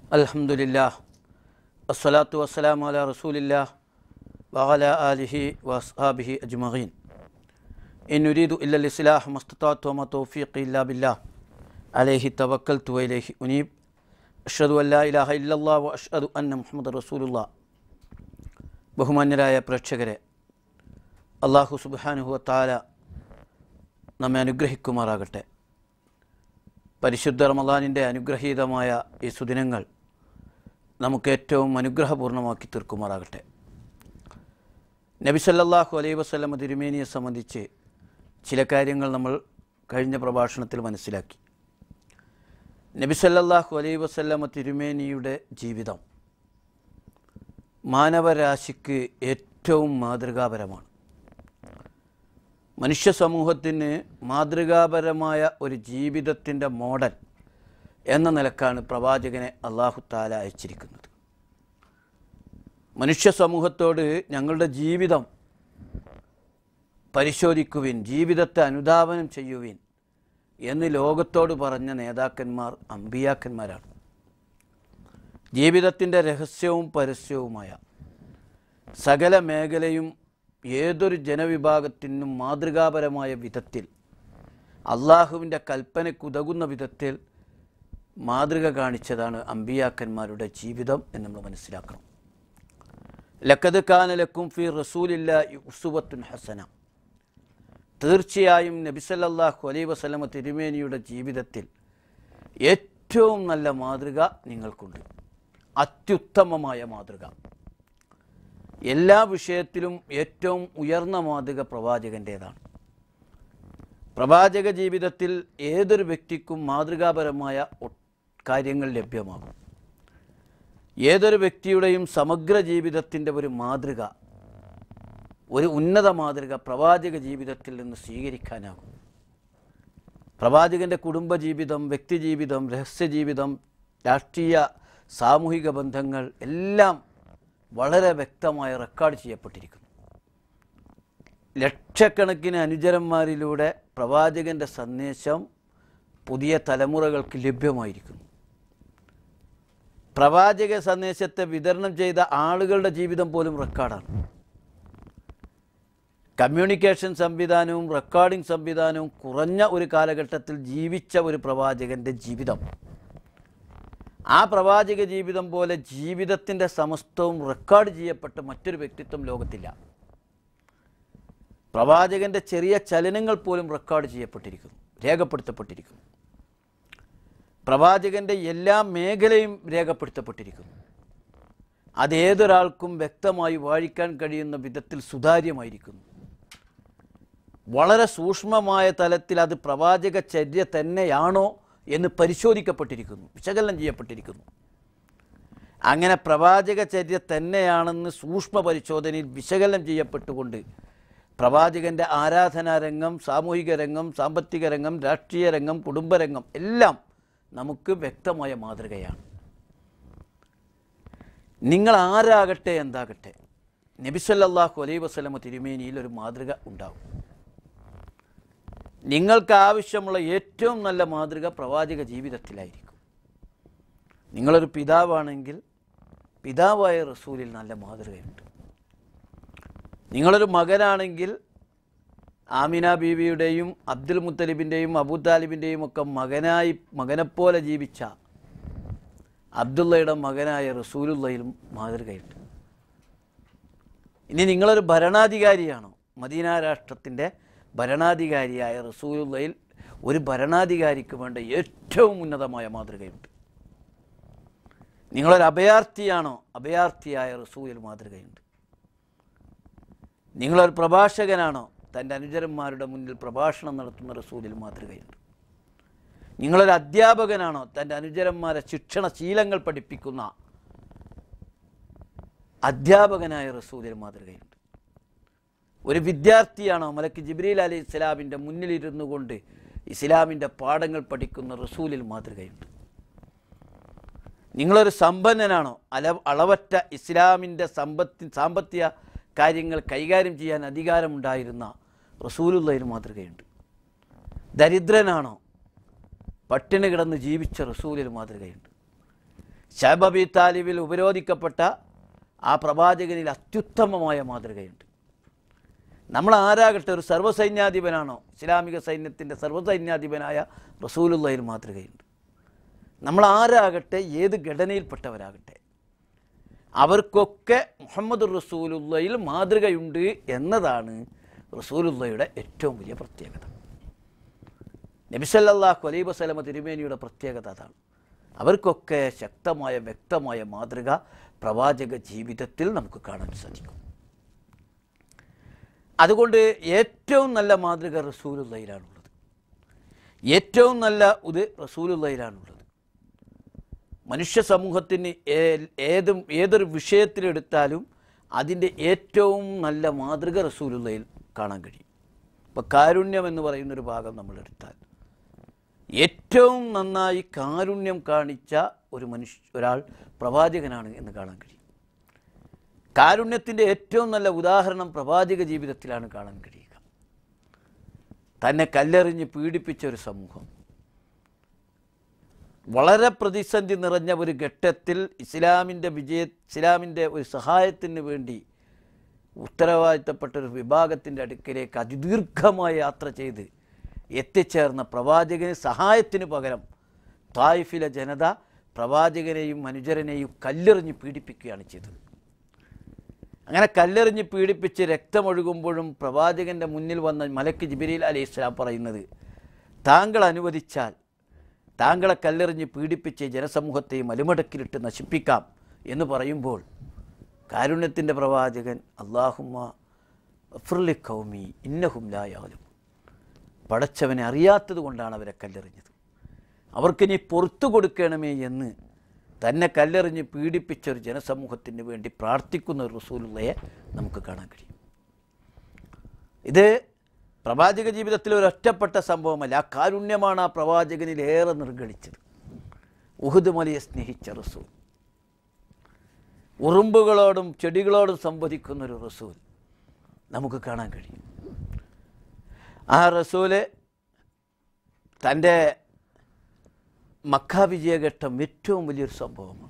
അൽഹംദുലില്ലാ വസ്സലാത്തു വസ്സലാമു അലാ റസൂലില്ലാ വഅല ആലിഹി വഅസ്ഹാബിഹി അജ്മഈൻ ഇൻ ഉരീദു ഇല്ലൽ ഇസ്ലാഹ് മസ്തതാഅതു വമാ തൗഫീഖി ഇല്ലാ ബില്ലാഹ് അലൈഹി തവക്കൽതു വഇലൈഹി ഉനീബ് അഷ്ഹദു അൻ ലാ ഇലാഹ ഇല്ലല്ലാഹ് വ അഷ്ഹദു അന്ന മുഹമ്മദ് റസൂലുള്ളാഹ് ബഹുമാന്യരായ പ്രേക്ഷകരെ അള്ളാഹു സുബ്ഹാനഹു വതആല നമ്മെ അനുഗ്രഹിക്കുമാറാകട്ടെ പരിശുദ്ധ റമദാനിൻ്റെ അനുഗ്രഹീതമായ ഈ സുദിനങ്ങൾ നമുക്ക് ഏറ്റവും അനുഗ്രഹപൂർണ്ണമാക്കി തീർക്കുമാറാകട്ടെ നബി സല്ലല്ലാഹു അലൈഹി വസല്ലമ തിരുമേനിയെ സംബന്ധിച്ച് ചില കാര്യങ്ങൾ നമ്മൾ കഴിഞ്ഞ പ്രഭാഷണത്തിൽ മനസ്സിലാക്കി നബി സല്ലല്ലാഹു അലൈഹി വസല്ലമ തിരുമേനിയുടെ ജീവിതം മാനവരാശിക്ക് ഏറ്റവും മാതൃകാപരമാണ് മനുഷ്യ സമൂഹത്തിന് മാതൃകാപരമായ ഒരു ജീവിതത്തിൻ്റെ മോഡൽ എന്ന നിലക്കാണ് പ്രവാചകനെ അള്ളാഹു താല അയച്ചിരിക്കുന്നത് മനുഷ്യ സമൂഹത്തോട് ഞങ്ങളുടെ ജീവിതം പരിശോധിക്കുവിൻ ജീവിതത്തെ അനുധാവനം ചെയ്യുവിൻ എന്ന് ലോകത്തോട് പറഞ്ഞ നേതാക്കന്മാർ അമ്പിയാക്കന്മാരാണ് ജീവിതത്തിൻ്റെ രഹസ്യവും പരസ്യവുമായ സകല മേഖലയും ഏതൊരു ജനവിഭാഗത്തിനും മാതൃകാപരമായ വിധത്തിൽ അള്ളാഹുവിൻ്റെ കൽപ്പനയ്ക്കുതകുന്ന വിധത്തിൽ മാതൃക കാണിച്ചതാണ് അമ്പിയാക്കന്മാരുടെ ജീവിതം എന്ന് നമ്മൾ മനസ്സിലാക്കണം ലക്കത് കാനലക്കും ഫി റസൂലില്ല ഉസുവത്തുൻ ഹസന തീർച്ചയായും നബിസല്ലാഹു അലൈ വസലമ തിരുമേനിയുടെ ജീവിതത്തിൽ ഏറ്റവും നല്ല മാതൃക നിങ്ങൾക്കുണ്ട് അത്യുത്തമമായ മാതൃക എല്ലാ വിഷയത്തിലും ഏറ്റവും ഉയർന്ന മാതൃക പ്രവാചകൻ്റേതാണ് പ്രവാചക ജീവിതത്തിൽ ഏതൊരു വ്യക്തിക്കും മാതൃകാപരമായ ഒ- കാര്യങ്ങൾ ലഭ്യമാകും ഏതൊരു വ്യക്തിയുടെയും സമഗ്ര ജീവിതത്തിൻ്റെ ഒരു മാതൃക ഒരു ഉന്നത മാതൃക പ്രവാചക ജീവിതത്തിൽ നിന്ന് സ്വീകരിക്കാനാകും പ്രവാചകൻ്റെ കുടുംബജീവിതം വ്യക്തിജീവിതം രഹസ്യജീവിതം രാഷ്ട്രീയ സാമൂഹിക ബന്ധങ്ങൾ എല്ലാം വളരെ വ്യക്തമായി റെക്കോർഡ് ചെയ്യപ്പെട്ടിരിക്കുന്നു ലക്ഷക്കണക്കിന് അനുചരന്മാരിലൂടെ പ്രവാചകൻ്റെ സന്ദേശം പുതിയ തലമുറകൾക്ക് ലഭ്യമായിരിക്കുന്നു പ്രവാചക സന്ദേശത്തെ വിതരണം ചെയ്ത ആളുകളുടെ ജീവിതം പോലും റെക്കോർഡാണ് കമ്മ്യൂണിക്കേഷൻ സംവിധാനവും റെക്കോർഡിംഗ് സംവിധാനവും കുറഞ്ഞ ഒരു കാലഘട്ടത്തിൽ ജീവിച്ച ഒരു പ്രവാചകൻ്റെ ജീവിതം ആ പ്രവാചക ജീവിതം പോലെ ജീവിതത്തിൻ്റെ സമസ്തവും റെക്കോർഡ് ചെയ്യപ്പെട്ട മറ്റൊരു വ്യക്തിത്വം ലോകത്തില്ല പ്രവാചകൻ്റെ ചെറിയ ചലനങ്ങൾ പോലും റെക്കോർഡ് ചെയ്യപ്പെട്ടിരിക്കുന്നു രേഖപ്പെടുത്തപ്പെട്ടിരിക്കുന്നു പ്രവാചകൻ്റെ എല്ലാ മേഖലയും രേഖപ്പെടുത്തപ്പെട്ടിരിക്കുന്നു അതേതൊരാൾക്കും വ്യക്തമായി വാഴിക്കാൻ കഴിയുന്ന വിധത്തിൽ സുതാര്യമായിരിക്കുന്നു വളരെ സൂക്ഷ്മമായ തലത്തിൽ അത് പ്രവാചക ചര്യ തന്നെയാണോ എന്ന് പരിശോധിക്കപ്പെട്ടിരിക്കുന്നു വിശകലനം ചെയ്യപ്പെട്ടിരിക്കുന്നു അങ്ങനെ പ്രവാചക ചര്യ തന്നെയാണെന്ന് സൂക്ഷ്മ പരിശോധനയിൽ വിശകലനം ചെയ്യപ്പെട്ടുകൊണ്ട് പ്രവാചകൻ്റെ ആരാധനാ രംഗം സാമൂഹിക രംഗം സാമ്പത്തിക രംഗം രാഷ്ട്രീയ രംഗം കുടുംബരംഗം എല്ലാം നമുക്ക് വ്യക്തമായ മാതൃകയാണ് നിങ്ങൾ ആരാകട്ടെ എന്താകട്ടെ നബിസല്ലാഹു അലൈ വസ്ലമ തിരുമേനിയിൽ ഒരു മാതൃക ഉണ്ടാവും നിങ്ങൾക്ക് ആവശ്യമുള്ള ഏറ്റവും നല്ല മാതൃക പ്രവാചക ജീവിതത്തിലായിരിക്കും നിങ്ങളൊരു പിതാവാണെങ്കിൽ പിതാവായ റസൂലിൽ നല്ല മാതൃകയുണ്ട് നിങ്ങളൊരു മകനാണെങ്കിൽ ആമിന ബീവിയുടെയും അബ്ദുൽ മുത്തലിബിൻ്റെയും അബൂ താലിബിൻ്റെയും ഒക്കെ മകനായി മകനെപ്പോലെ ജീവിച്ച അബ്ദുള്ളയുടെ മകനായ റസൂലുള്ളയിലും മാതൃകയുണ്ട് ഇനി നിങ്ങളൊരു ഭരണാധികാരിയാണോ മദീന രാഷ്ട്രത്തിൻ്റെ ഭരണാധികാരിയായ റസൂലുള്ളയിൽ ഒരു ഭരണാധികാരിക്ക് വേണ്ട ഏറ്റവും ഉന്നതമായ മാതൃകയുണ്ട് നിങ്ങളൊരു അഭയാർത്ഥിയാണോ അഭയാർത്ഥിയായ റസൂലിൽ മാതൃകയുണ്ട് നിങ്ങളൊരു പ്രഭാഷകനാണോ തൻ്റെ അനുചരന്മാരുടെ മുന്നിൽ പ്രഭാഷണം നടത്തുന്ന റസൂലിൽ മാതൃകയുണ്ട് നിങ്ങളൊരു അധ്യാപകനാണോ തൻ്റെ അനുചരന്മാരെ ശിക്ഷണ ശീലങ്ങൾ പഠിപ്പിക്കുന്ന അധ്യാപകനായ റസൂലിൽ മാതൃകയുണ്ട് ഒരു വിദ്യാർത്ഥിയാണോ മലക്ക് ജിബ്രീൽ അലി ഇസ്ലാമിൻ്റെ മുന്നിലിരുന്നു കൊണ്ട് ഇസ്ലാമിൻ്റെ പാഠങ്ങൾ പഠിക്കുന്ന റസൂലിൽ മാതൃകയുണ്ട് നിങ്ങളൊരു സമ്പന്നനാണോ അല അളവറ്റ ഇസ്ലാമിൻ്റെ സമ്പത്തി സാമ്പത്തിക കാര്യങ്ങൾ കൈകാര്യം ചെയ്യാൻ അധികാരമുണ്ടായിരുന്ന റസൂലുള്ളയിൽ മാതൃകയുണ്ട് ദരിദ്രനാണോ പട്ടിണി കിടന്ന് ജീവിച്ച റസൂലിൽ മാതൃകയുണ്ട് ഷഹബബി താലിബിൽ ഉപരോധിക്കപ്പെട്ട ആ പ്രവാചകനിൽ അത്യുത്തമമായ മാതൃകയുണ്ട് നമ്മൾ ആരാകട്ടെ ഒരു സർവ്വസൈന്യാധിപനാണോ ഇസ്ലാമിക സൈന്യത്തിൻ്റെ സർവ്വസൈന്യാധിപനായ റസൂലുള്ളയിൽ മാതൃകയുണ്ട് നമ്മൾ ആരാകട്ടെ ഏത് ഘടനയിൽപ്പെട്ടവരാകട്ടെ അവർക്കൊക്കെ മുഹമ്മദ് റസൂലുള്ളയിൽ മാതൃകയുണ്ട് എന്നതാണ് റസൂലുള്ളയുടെ ഏറ്റവും വലിയ പ്രത്യേകത നബിസല്ലാഹു അലൈ വസലമ തിരുമേനിയുടെ പ്രത്യേകത അതാണ് അവർക്കൊക്കെ ശക്തമായ വ്യക്തമായ മാതൃക പ്രവാചക ജീവിതത്തിൽ നമുക്ക് കാണാൻ സാധിക്കും അതുകൊണ്ട് ഏറ്റവും നല്ല മാതൃക റസൂലുള്ളയിലാണുള്ളത് ഏറ്റവും നല്ല ഇത് റസൂലുള്ളയിലാണുള്ളത് മനുഷ്യ സമൂഹത്തിന് ഏ- ഏതും ഏതൊരു വിഷയത്തിലെടുത്താലും അതിൻ്റെ ഏറ്റവും നല്ല മാതൃക റസൂലുള്ളയിൽ കാണാൻ കഴിയും ഇപ്പോൾ കാരുണ്യം എന്ന് പറയുന്നൊരു ഭാഗം നമ്മൾ എടുത്താൽ ഏറ്റവും നന്നായി കാരുണ്യം കാണിച്ച ഒരു മനുഷ്യ ഒരാൾ പ്രവാചകനാണ് എന്ന് കാണാൻ കഴിയും കാരുണ്യത്തിൻ്റെ ഏറ്റവും നല്ല ഉദാഹരണം പ്രവാചക ജീവിതത്തിലാണ് കാണാൻ കഴിയുക തന്നെ കല്ലെറിഞ്ഞ് പീഡിപ്പിച്ച ഒരു സമൂഹം വളരെ പ്രതിസന്ധി നിറഞ്ഞ ഒരു ഘട്ടത്തിൽ ഇസ്ലാമിൻ്റെ വിജയ ഇസ്ലാമിൻ്റെ ഒരു സഹായത്തിന് വേണ്ടി ഉത്തരവാദിത്തപ്പെട്ട ഒരു വിഭാഗത്തിൻ്റെ അടുക്കിലേക്ക് അതിദീർഘമായ യാത്ര ചെയ്ത് എത്തിച്ചേർന്ന പ്രവാചകന് സഹായത്തിന് പകരം തായിഫിലെ ജനത പ്രവാചകനെയും അനുചരനെയും കല്ലെറിഞ്ഞ് പീഡിപ്പിക്കുകയാണ് ചെയ്തത് അങ്ങനെ കല്ലെറിഞ്ഞ് പീഡിപ്പിച്ച് രക്തമൊഴുകുമ്പോഴും പ്രവാചകൻ്റെ മുന്നിൽ വന്ന മലക്ക് ജിബിരിൽ അലൈഹി സ്വലാം പറയുന്നത് താങ്കൾ അനുവദിച്ചാൽ താങ്കളെ കല്ലെറിഞ്ഞ് പീഡിപ്പിച്ച് ജനസമൂഹത്തെയും അലുമടക്കിലിട്ട് നശിപ്പിക്കാം എന്ന് പറയുമ്പോൾ കാരുണ്യത്തിൻ്റെ പ്രവാചകൻ അള്ളാഹുമ്മ ഫുർലി കൗമി ഇന്നഹും ലായാലും പടച്ചവനെ അറിയാത്തത് കൊണ്ടാണ് അവരെ കല്ലെറിഞ്ഞത് അവർക്കിനി പുറത്തു കൊടുക്കണമേ എന്ന് തന്നെ കല്ലെറിഞ്ഞ് പീഡിപ്പിച്ച ഒരു ജനസമൂഹത്തിന് വേണ്ടി പ്രാർത്ഥിക്കുന്ന ഒരു റസൂലുള്ളയെ നമുക്ക് കാണാൻ കഴിയും ഇത് പ്രവാചക ജീവിതത്തിൽ ഒരു ഒറ്റപ്പെട്ട സംഭവമല്ല ആ കാരുണ്യമാണ് ആ പ്രവാചകനിൽ ഏറെ നിർഗണിച്ചത് ഉഹുദ് മലിയെ സ്നേഹിച്ച റസൂൽ ഉറുമ്പുകളോടും ചെടികളോടും സംവദിക്കുന്ന ഒരു റസൂൽ നമുക്ക് കാണാൻ കഴിയും ആ റസൂല് തൻ്റെ മക്ക വിജയഘട്ടം ഏറ്റവും വലിയൊരു സംഭവമാണ്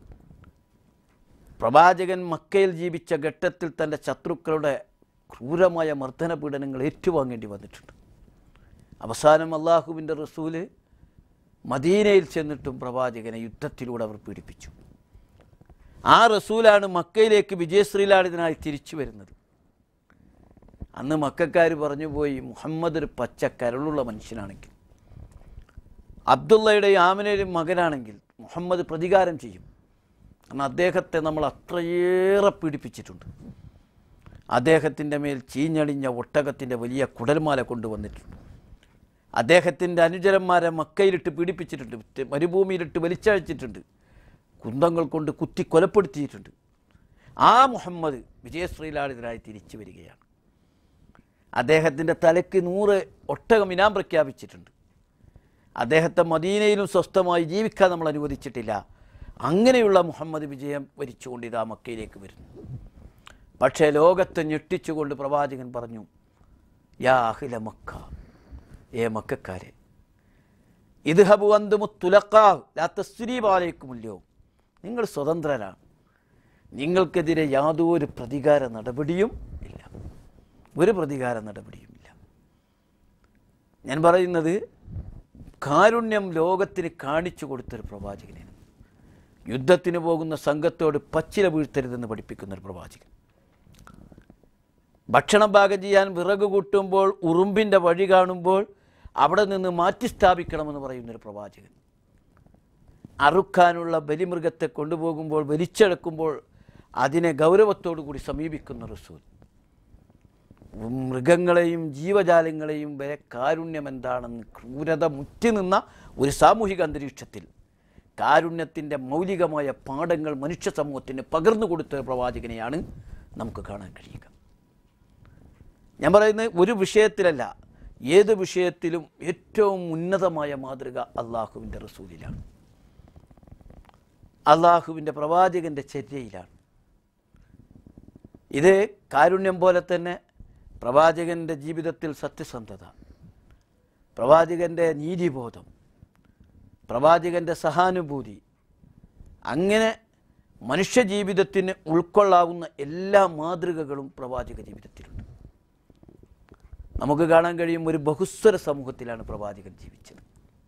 പ്രവാചകൻ മക്കയിൽ ജീവിച്ച ഘട്ടത്തിൽ തൻ്റെ ശത്രുക്കളുടെ ക്രൂരമായ മർദ്ദന പീഡനങ്ങൾ ഏറ്റുവാങ്ങേണ്ടി വന്നിട്ടുണ്ട് അവസാനം അള്ളാഹുവിൻ്റെ റസൂല് മദീനയിൽ ചെന്നിട്ടും പ്രവാചകനെ യുദ്ധത്തിലൂടെ അവർ പീഡിപ്പിച്ചു ആ റസൂലാണ് മക്കയിലേക്ക് വിജയശ്രീലാളിതനായി തിരിച്ചു വരുന്നത് അന്ന് മക്കാർ പറഞ്ഞു പോയി മുഹമ്മദ് ഒരു പച്ച കരളുള്ള മനുഷ്യനാണെങ്കിൽ അബ്ദുള്ളയുടെയും ആമിനയുടെയും മകനാണെങ്കിൽ മുഹമ്മദ് പ്രതികാരം ചെയ്യും കാരണം അദ്ദേഹത്തെ നമ്മൾ അത്രയേറെ പീഡിപ്പിച്ചിട്ടുണ്ട് അദ്ദേഹത്തിൻ്റെ മേൽ ചീഞ്ഞളിഞ്ഞ ഒട്ടകത്തിൻ്റെ വലിയ കുടൽമാല കൊണ്ടുവന്നിട്ടുണ്ട് അദ്ദേഹത്തിൻ്റെ അനുചരന്മാരെ മക്കയിലിട്ട് പീഡിപ്പിച്ചിട്ടുണ്ട് തെ- മരുഭൂമിയിലിട്ട് വലിച്ചഴച്ചിട്ടുണ്ട് കുന്തങ്ങൾ കൊണ്ട് കുത്തി കൊലപ്പെടുത്തിയിട്ടുണ്ട് ആ മുഹമ്മദ് വിജയശ്രീലാളിതനായി തിരിച്ചു വരികയാണ് അദ്ദേഹത്തിൻ്റെ തലയ്ക്ക് നൂറ് ഒട്ടകം ഇനാം പ്രഖ്യാപിച്ചിട്ടുണ്ട് അദ്ദേഹത്തെ മദീനയിലും സ്വസ്ഥമായി ജീവിക്കാൻ നമ്മൾ അനുവദിച്ചിട്ടില്ല അങ്ങനെയുള്ള മുഹമ്മദ് വിജയം വരിച്ചുകൊണ്ട് ഇതാ മക്കയിലേക്ക് വരുന്നു പക്ഷേ ലോകത്തെ ഞെട്ടിച്ചുകൊണ്ട് പ്രവാചകൻ പറഞ്ഞു യാ അഖില മക്ക ഏ മക്കാരെ ഇദ്ഹബു അന്തുമു തുലക്കാവ് ലാ തസ്രീബാലേക്കുമല്ലോ നിങ്ങൾ സ്വതന്ത്രരാണ് നിങ്ങൾക്കെതിരെ യാതൊരു പ്രതികാര നടപടിയും ഇല്ല ഒരു പ്രതികാര നടപടിയുമില്ല ഞാൻ പറയുന്നത് കാരുണ്യം ലോകത്തിന് കാണിച്ചു കൊടുത്തൊരു പ്രവാചകനാണ് യുദ്ധത്തിന് പോകുന്ന സംഘത്തോട് പച്ചില വീഴ്ത്തരുതെന്ന് പഠിപ്പിക്കുന്ന ഒരു പ്രവാചകൻ ഭക്ഷണം പാകം ചെയ്യാൻ വിറക് കൂട്ടുമ്പോൾ ഉറുമ്പിൻ്റെ വഴി കാണുമ്പോൾ അവിടെ നിന്ന് മാറ്റി സ്ഥാപിക്കണമെന്ന് പറയുന്നൊരു പ്രവാചകൻ അറുക്കാനുള്ള ബലിമൃഗത്തെ കൊണ്ടുപോകുമ്പോൾ വലിച്ചെടുക്കുമ്പോൾ അതിനെ ഗൗരവത്തോടു കൂടി സമീപിക്കുന്ന റസൂൽ മൃഗങ്ങളെയും ജീവജാലങ്ങളെയും വരെ കാരുണ്യം എന്താണെന്ന് ക്രൂരത മുറ്റി നിന്ന ഒരു സാമൂഹിക അന്തരീക്ഷത്തിൽ കാരുണ്യത്തിൻ്റെ മൗലികമായ പാഠങ്ങൾ മനുഷ്യ സമൂഹത്തിന് പകർന്നു കൊടുത്ത ഒരു പ്രവാചകനെയാണ് നമുക്ക് കാണാൻ കഴിയുക ഞാൻ പറയുന്നത് ഒരു വിഷയത്തിലല്ല ഏത് വിഷയത്തിലും ഏറ്റവും ഉന്നതമായ മാതൃക അള്ളാഹുവിൻ്റെ റസൂലിലാണ് അള്ളാഹുവിൻ്റെ പ്രവാചകൻ്റെ ചര്യയിലാണ് ഇത് കാരുണ്യം പോലെ തന്നെ പ്രവാചകൻ്റെ ജീവിതത്തിൽ സത്യസന്ധത പ്രവാചകൻ്റെ നീതിബോധം പ്രവാചകൻ്റെ സഹാനുഭൂതി അങ്ങനെ മനുഷ്യ ജീവിതത്തിന് ഉൾക്കൊള്ളാവുന്ന എല്ലാ മാതൃകകളും പ്രവാചക ജീവിതത്തിലുണ്ട് നമുക്ക് കാണാൻ കഴിയും ഒരു ബഹുസ്വര സമൂഹത്തിലാണ് പ്രവാചകൻ ജീവിച്ചത്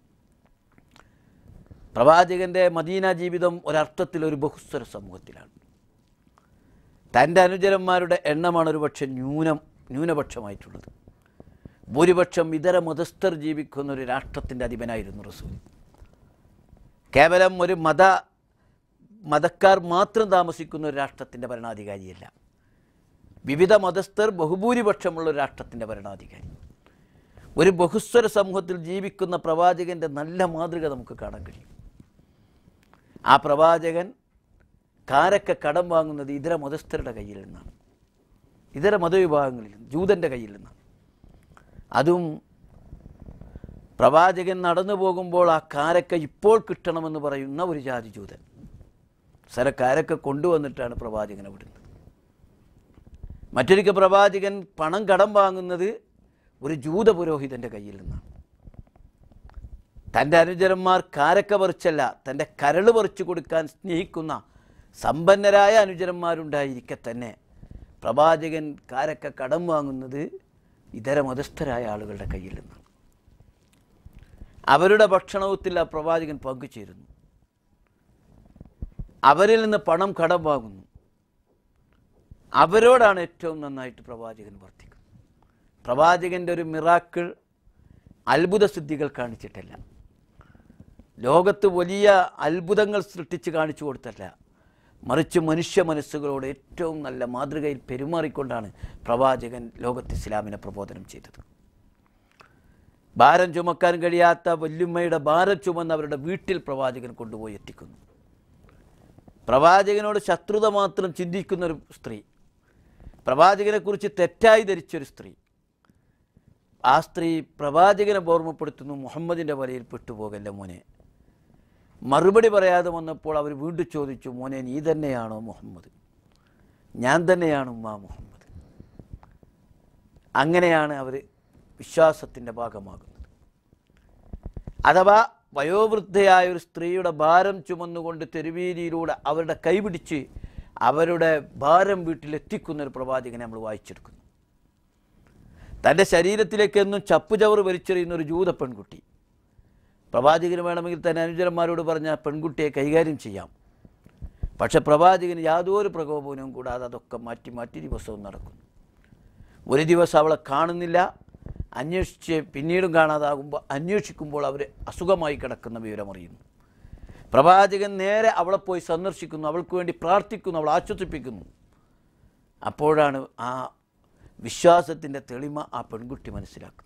പ്രവാചകൻ്റെ മദീന ജീവിതം ഒരർത്ഥത്തിൽ ഒരു ബഹുസ്വര സമൂഹത്തിലാണ് തൻ്റെ അനുചരന്മാരുടെ എണ്ണമാണ് ഒരു പക്ഷേ ന്യൂനം ന്യൂനപക്ഷമായിട്ടുള്ളത് ഭൂരിപക്ഷം ഇതര മതസ്ഥർ ജീവിക്കുന്ന ഒരു രാഷ്ട്രത്തിൻ്റെ അധിപനായിരുന്നു റസൂൽ കേവലം ഒരു മത മതക്കാർ മാത്രം താമസിക്കുന്ന ഒരു രാഷ്ട്രത്തിൻ്റെ ഭരണാധികാരിയല്ല വിവിധ മതസ്ഥർ ബഹുഭൂരിപക്ഷമുള്ള ഒരു രാഷ്ട്രത്തിൻ്റെ ഭരണാധികാരി ഒരു ബഹുസ്വര സമൂഹത്തിൽ ജീവിക്കുന്ന പ്രവാചകൻ്റെ നല്ല മാതൃക നമുക്ക് കാണാൻ കഴിയും ആ പ്രവാചകൻ കാരക്ക കടം വാങ്ങുന്നത് ഇതര മതസ്ഥരുടെ കയ്യിൽ നിന്നാണ് ഇതര മതവിഭാഗങ്ങളിൽ നിന്ന് ജൂതൻ്റെ കയ്യിൽ നിന്നാണ് അതും പ്രവാചകൻ നടന്നു പോകുമ്പോൾ ആ കാരക്ക ഇപ്പോൾ കിട്ടണമെന്ന് പറയുന്ന ഒരു ജാതി ജൂതൻ സര കാരക്ക കൊണ്ടുവന്നിട്ടാണ് പ്രവാചകനെ വിടുന്നത് മറ്റൊരിക്കൽ പ്രവാചകൻ പണം കടം വാങ്ങുന്നത് ഒരു ജൂത പുരോഹിതൻ്റെ കയ്യിൽ നിന്നാണ് തൻ്റെ അനുചരന്മാർ കാരക്ക പറിച്ചല്ല തൻ്റെ കരൾ പറിച്ചു കൊടുക്കാൻ സ്നേഹിക്കുന്ന സമ്പന്നരായ അനുചരന്മാരുണ്ടായിരിക്കെ തന്നെ പ്രവാചകൻ കാരക്ക കടം വാങ്ങുന്നത് ഇതര മതസ്ഥരായ ആളുകളുടെ കയ്യിൽ നിന്നാണ് അവരുടെ ഭക്ഷണത്തിൽ ആ പ്രവാചകൻ പങ്കുചേരുന്നു അവരിൽ നിന്ന് പണം കടം വാങ്ങുന്നു അവരോടാണ് ഏറ്റവും നന്നായിട്ട് പ്രവാചകൻ വർത്തിക്കുന്നത് പ്രവാചകൻ്റെ ഒരു മിറാക്കിൾ അത്ഭുത സിദ്ധികൾ കാണിച്ചിട്ടല്ല ലോകത്ത് വലിയ അത്ഭുതങ്ങൾ സൃഷ്ടിച്ച് കാണിച്ചു കൊടുത്തല്ല മറിച്ച് മനുഷ്യ മനസ്സുകളോട് ഏറ്റവും നല്ല മാതൃകയിൽ പെരുമാറിക്കൊണ്ടാണ് പ്രവാചകൻ ലോകത്ത് ഇസ്ലാമിനെ പ്രബോധനം ചെയ്തത് ഭാരം ചുമക്കാൻ കഴിയാത്ത വല്യമ്മയുടെ ഭാരം ചുമന്ന് അവരുടെ വീട്ടിൽ പ്രവാചകൻ കൊണ്ടുപോയി എത്തിക്കുന്നു പ്രവാചകനോട് ശത്രുത മാത്രം ചിന്തിക്കുന്ന ഒരു സ്ത്രീ പ്രവാചകനെക്കുറിച്ച് തെറ്റായി ധരിച്ചൊരു സ്ത്രീ ആ സ്ത്രീ പ്രവാചകനെ ഓർമ്മപ്പെടുത്തുന്നു മുഹമ്മദിൻ്റെ വലയിൽ പെട്ടുപോകല്ല മോനെ മറുപടി പറയാതെ വന്നപ്പോൾ അവർ വീണ്ടും ചോദിച്ചു മോനെ നീ തന്നെയാണോ മുഹമ്മദ് ഞാൻ തന്നെയാണ് ഉമ്മ മുഹമ്മദ് അങ്ങനെയാണ് അവർ വിശ്വാസത്തിൻ്റെ ഭാഗമാകുന്നത് അഥവാ വയോവൃദ്ധയായ ഒരു സ്ത്രീയുടെ ഭാരം ചുമന്നുകൊണ്ട് തെരുവീതിയിലൂടെ അവരുടെ കൈപിടിച്ച് അവരുടെ ഭാരം വീട്ടിലെത്തിക്കുന്ന ഒരു പ്രവാചകനെ നമ്മൾ വായിച്ചെടുക്കുന്നു തൻ്റെ ശരീരത്തിലേക്ക് എന്നും ചപ്പുചവറ് വലിച്ചെറിയുന്ന ഒരു ജൂത പെൺകുട്ടി പ്രവാചകന് വേണമെങ്കിൽ തന്നെ അനുചരന്മാരോട് പറഞ്ഞ പെൺകുട്ടിയെ കൈകാര്യം ചെയ്യാം പക്ഷെ പ്രവാചകന് യാതൊരു പ്രകോപനവും കൂടാതെ അതൊക്കെ മാറ്റി മാറ്റി ദിവസവും നടക്കുന്നു ഒരു ദിവസം അവളെ കാണുന്നില്ല അന്വേഷിച്ച് പിന്നീടും കാണാതാകുമ്പോൾ അന്വേഷിക്കുമ്പോൾ അവർ അസുഖമായി കിടക്കുന്ന വിവരമറിയുന്നു പ്രവാചകൻ നേരെ അവളെ പോയി സന്ദർശിക്കുന്നു അവൾക്ക് വേണ്ടി പ്രാർത്ഥിക്കുന്നു അവൾ ആശ്വസിപ്പിക്കുന്നു അപ്പോഴാണ് ആ വിശ്വാസത്തിൻ്റെ തെളിമ ആ പെൺകുട്ടി മനസ്സിലാക്കുന്നത്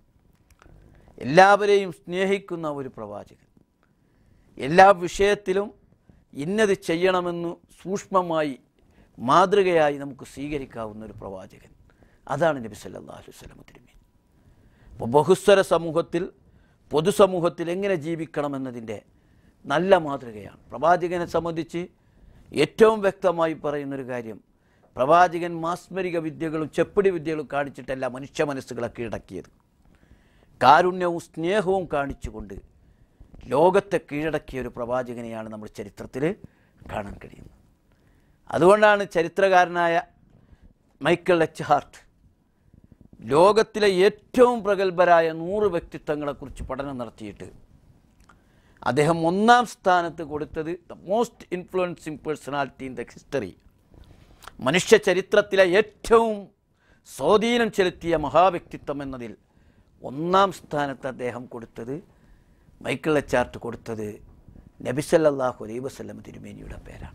എല്ലാവരെയും സ്നേഹിക്കുന്ന ഒരു പ്രവാചകൻ എല്ലാ വിഷയത്തിലും ഇന്നത് ചെയ്യണമെന്ന് സൂക്ഷ്മമായി മാതൃകയായി നമുക്ക് സ്വീകരിക്കാവുന്ന ഒരു പ്രവാചകൻ അതാണ് നബി സല്ലല്ലാഹു അലൈഹി വസല്ലം തിരുമേനി അപ്പോൾ ബഹുസ്വര സമൂഹത്തിൽ പൊതുസമൂഹത്തിൽ എങ്ങനെ ജീവിക്കണമെന്നതിൻ്റെ നല്ല മാതൃകയാണ് പ്രവാചകനെ സംബന്ധിച്ച് ഏറ്റവും വ്യക്തമായി പറയുന്നൊരു കാര്യം പ്രവാചകൻ മാസ്മരിക വിദ്യകളും ചെപ്പടി വിദ്യകളും കാണിച്ചിട്ടല്ല മനുഷ്യ മനസ്സുകളെ കീഴടക്കിയത് കാരുണ്യവും സ്നേഹവും കാണിച്ചുകൊണ്ട് ലോകത്തെ കീഴടക്കിയ ഒരു പ്രവാചകനെയാണ് നമ്മൾ ചരിത്രത്തിൽ കാണാൻ കഴിയുന്നത് അതുകൊണ്ടാണ് ചരിത്രകാരനായ മൈക്കിൾ എച്ച് ഹാർട്ട് ലോകത്തിലെ ഏറ്റവും പ്രഗത്ഭരായ നൂറ് വ്യക്തിത്വങ്ങളെക്കുറിച്ച് പഠനം നടത്തിയിട്ട് അദ്ദേഹം ഒന്നാം സ്ഥാനത്ത് കൊടുത്തത് the most influencing personality in the history മനുഷ്യ ചരിത്രത്തിലെ ഏറ്റവും സ്വാധീനം ചെലുത്തിയ മഹാവ്യക്തിത്വം എന്നതിൽ ഒന്നാം സ്ഥാനത്ത് അദ്ദേഹം കൊടുത്തത് മൈക്കിൾ എച്ചാർട്ട് കൊടുത്തത് നബിസല്ലാഹു അലൈ വസ്ലം തിരുമേനിയുടെ പേരാണ്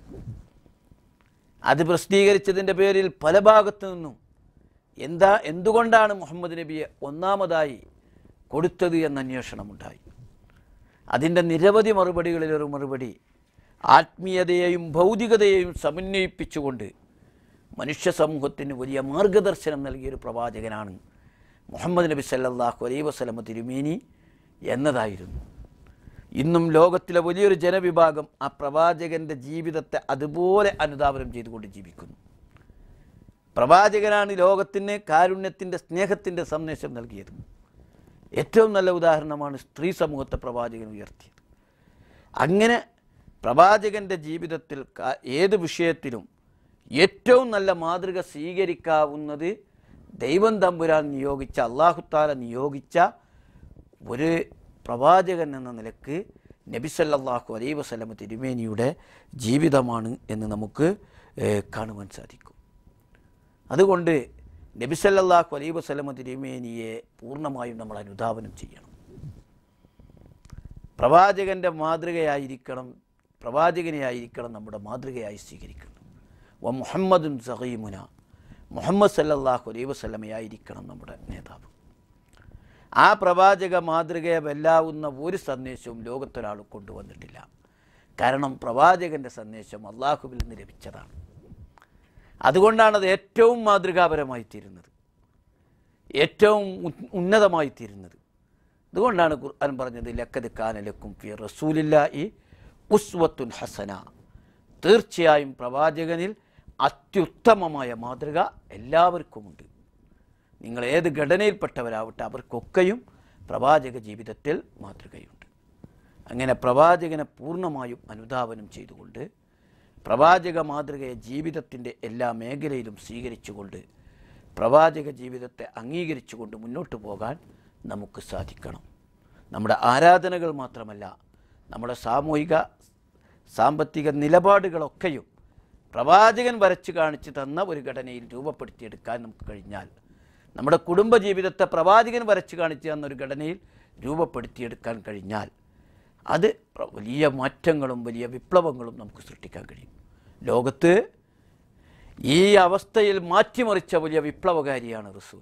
അത് പ്രസിദ്ധീകരിച്ചതിൻ്റെ പേരിൽ പല ഭാഗത്തു നിന്നും എന്താ എന്തുകൊണ്ടാണ് മുഹമ്മദ് നബിയെ ഒന്നാമതായി കൊടുത്തത് എന്ന അന്വേഷണമുണ്ടായി അതിൻ്റെ നിരവധി മറുപടികളിലൊരു മറുപടി ആത്മീയതയെയും ഭൗതികതയെയും സമന്വയിപ്പിച്ചുകൊണ്ട് മനുഷ്യ സമൂഹത്തിന് വലിയ മാർഗദർശനം നൽകിയൊരു പ്രവാചകനാണ് മുഹമ്മദ് നബി സല്ലല്ലാഹു അലൈഹി വസല്ലമ തിരുമേനി എന്നതായിരുന്നു ഇന്നും ലോകത്തിലെ വലിയൊരു ജനവിഭാഗം ആ പ്രവാചകൻ്റെ ജീവിതത്തെ അതുപോലെ അനുധാവനം ചെയ്തുകൊണ്ട് ജീവിക്കുന്നു പ്രവാചകനാണ് ലോകത്തിന് കാരുണ്യത്തിൻ്റെ സ്നേഹത്തിൻ്റെ സന്ദേശം നൽകിയത് ഏറ്റവും നല്ല ഉദാഹരണമാണ് സ്ത്രീ സമൂഹത്തെ പ്രവാചകൻ ഉയർത്തിയത് അങ്ങനെ പ്രവാചകൻ്റെ ജീവിതത്തിൽ ക- ഏത് വിഷയത്തിലും ഏറ്റവും നല്ല മാതൃക സ്വീകരിക്കാവുന്നത് ദൈവം തമ്പുരാൻ നിയോഗിച്ച അള്ളാഹുത്താല നിയോഗിച്ച ഒരു പ്രവാചകൻ എന്ന നിലക്ക് നബി സല്ലല്ലാഹു അലൈഹി വസല്ലമ തിരുമേനിയുടെ ജീവിതമാണ് എന്ന് നമുക്ക് ഏഹ്, കാണുവാൻ സാധിക്കും അതുകൊണ്ട് നബി സല്ലല്ലാഹു അലൈഹി വസല്ലമ തിരുമേനിയെ പൂർണ്ണമായും നമ്മൾ അനുധാവനം ചെയ്യണം പ്രവാചകൻ്റെ മാതൃകയായിരിക്കണം പ്രവാചകനെയായിരിക്കണം നമ്മുടെ മാതൃകയായി സ്വീകരിക്കുന്നത് വ മുഹമ്മദുൻ സഹീമുന മുഹമ്മദ് സല്ലല്ലാഹു അലൈഹി വസല്ലമയായിരിക്കണം നമ്മുടെ നേതാവ് ആ പ്രവാചക മാതൃകയെ വെല്ലാവുന്ന ഒരു സന്ദേശവും ലോകത്തൊരാൾ കൊണ്ടുവന്നിട്ടില്ല കാരണം പ്രവാചകൻ്റെ സന്ദേശം അള്ളാഹുവിൽ നിന്ന് ലഭിച്ചതാണ് അതുകൊണ്ടാണ് അത് ഏറ്റവും മാതൃകാപരമായി തീരുന്നത് ഏറ്റവും ഉൻ- ഉന്നതമായി തീരുന്നത് അതുകൊണ്ടാണ് ഖുർആൻ പറഞ്ഞത് ലക്കത് കാനലക്കും ഫി റസൂലില്ലാഹി ഉസ്വത്തുൻ ഹസന തീർച്ചയായും പ്രവാചകനിൽ അത്യുത്തമമായ മാതൃക എല്ലാവർക്കുമുണ്ട് നിങ്ങൾ ഏത് ഘടനയിൽപ്പെട്ടവരാവട്ടെ അവർക്കൊക്കെയും പ്രവാചക ജീവിതത്തിൽ മാതൃകയുണ്ട് അങ്ങനെ പ്രവാചകനെ പൂർണ്ണമായും അനുധാവനം ചെയ്തുകൊണ്ട് പ്രവാചക മാതൃകയെ ജീവിതത്തിൻ്റെ എല്ലാ മേഖലയിലും സ്വീകരിച്ചുകൊണ്ട് പ്രവാചക ജീവിതത്തെ അംഗീകരിച്ചുകൊണ്ട് മുന്നോട്ട് പോകാൻ നമുക്ക് സാധിക്കണം നമ്മുടെ ആരാധനകൾ മാത്രമല്ല നമ്മുടെ സാമൂഹിക സാമ്പത്തിക നിലപാടുകളൊക്കെയും പ്രവാചകൻ വരച്ചു കാണിച്ചു തന്ന ഒരു ഘടനയിൽ രൂപപ്പെടുത്തിയെടുക്കാൻ നമുക്ക് കഴിഞ്ഞാൽ നമ്മുടെ കുടുംബ ജീവിതത്തെ പ്രവാചകൻ വരച്ചു കാണിച്ചു തന്ന ഒരു ഘടനയിൽ രൂപപ്പെടുത്തിയെടുക്കാൻ കഴിഞ്ഞാൽ അത് പ്ര- വലിയ മാറ്റങ്ങളും വലിയ വിപ്ലവങ്ങളും നമുക്ക് സൃഷ്ടിക്കാൻ കഴിയും ലോകത്ത് ഈ അവസ്ഥയിൽ മാറ്റിമറിച്ച വലിയ വിപ്ലവകാരിയാണ് റസൂൽ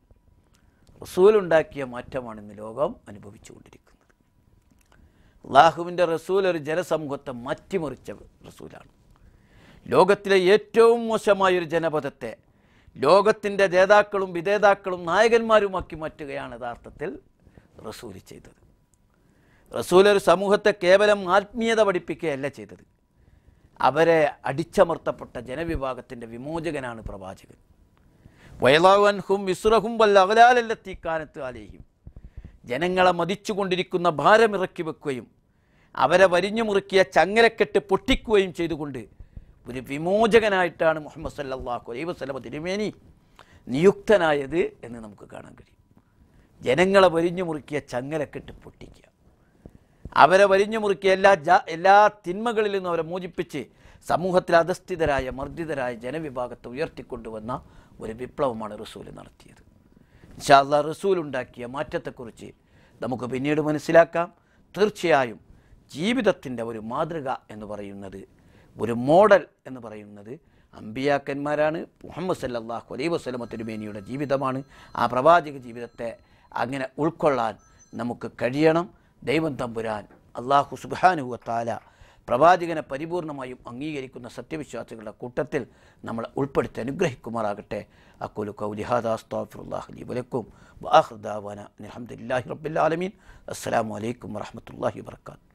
റസൂൽ ഉണ്ടാക്കിയ മാറ്റമാണ് ഇന്ന് ലോകം അനുഭവിച്ചുകൊണ്ടിരിക്കുന്നത് അള്ളാഹുവിൻ്റെ റസൂൽ ഒരു ജനസമൂഹത്തെ മാറ്റിമറിച്ച റസൂലാണ് ലോകത്തിലെ ഏറ്റവും മോശമായ ഒരു ജനപദത്തെ ലോകത്തിൻ്റെ ജേതാക്കളും വിധേതാക്കളും നായകന്മാരുമാക്കി മാറ്റുകയാണ് യഥാർത്ഥത്തിൽ റസൂൽ ചെയ്തത് റസൂൽ ഒരു സമൂഹത്തെ കേവലം ആത്മീയത പഠിപ്പിക്കുകയല്ല ചെയ്തത് അവരെ അടിച്ചമർത്തപ്പെട്ട ജനവിഭാഗത്തിൻ്റെ വിമോചകനാണ് പ്രവാചകൻ വയലാവൻഹും വിസുറഹും വല്ല അകലാലല്ലെത്തി കാനത്ത് അലേഹിം ജനങ്ങളെ മതിച്ചുകൊണ്ടിരിക്കുന്ന ഭാരമിറക്കി വെക്കുകയും അവരെ വരിഞ്ഞു മുറുക്കിയ ചങ്ങലക്കെട്ട് പൊട്ടിക്കുകയും ചെയ്തുകൊണ്ട് ഒരു വിമോചകനായിട്ടാണ് മുഹമ്മദ് സല്ലല്ലാഹു അലൈഹി വസല്ലമ തിരുമേനി നിയുക്തനായത് എന്ന് നമുക്ക് കാണാൻ കഴിയും ജനങ്ങളെ വരിഞ്ഞു മുറുക്കിയ ചങ്ങലക്കെട്ട് പൊട്ടിക്കുക അവരെ വരിഞ്ഞു മുറുക്കിയ എല്ലാ ജാ എല്ലാ തിന്മകളിൽ നിന്നും അവരെ മോചിപ്പിച്ച് സമൂഹത്തിൽ അധസ്ഥിതരായ മർദ്ദിതരായ ജനവിഭാഗത്തെ ഉയർത്തിക്കൊണ്ടുവന്ന ഒരു വിപ്ലവമാണ് റസൂൽ നടത്തിയത് ഇൻഷാല്ല റസൂൽ ഉണ്ടാക്കിയ മാറ്റത്തെക്കുറിച്ച് നമുക്ക് പിന്നീട് മനസ്സിലാക്കാം തീർച്ചയായും ജീവിതത്തിൻ്റെ ഒരു മാതൃക എന്ന് പറയുന്നത് ഒരു മോഡൽ എന്ന് പറയുന്നത് അമ്പിയാക്കന്മാരാണ് മുഹമ്മദ് സല്ലല്ലാഹു അലൈഹി വസല്ലമ തിരുമേനിയുടെ ജീവിതമാണ് ആ പ്രവാചക ജീവിതത്തെ അങ്ങനെ ഉൾക്കൊള്ളാൻ നമുക്ക് കഴിയണം ദൈവം തമ്പുരാൻ അള്ളാഹു സുബാനുവത്താല പ്രവാചകനെ പരിപൂർണമായും അംഗീകരിക്കുന്ന സത്യവിശ്വാസികളുടെ കൂട്ടത്തിൽ നമ്മൾ ഉൾപ്പെടുത്തി അനുഗ്രഹിക്കുമാറാകട്ടെ അക്കുലു കൗലിഹാദാസ്താഫുല്ലാഹ് അലി വലക്കും വാഹൃദാവാന അലഹമുല്ലാഹി റബ്ബുലാലമീൻ അസ്സാം വലൈക്കും വാഹമത്തല്ലാഹി വർക്കാത്തു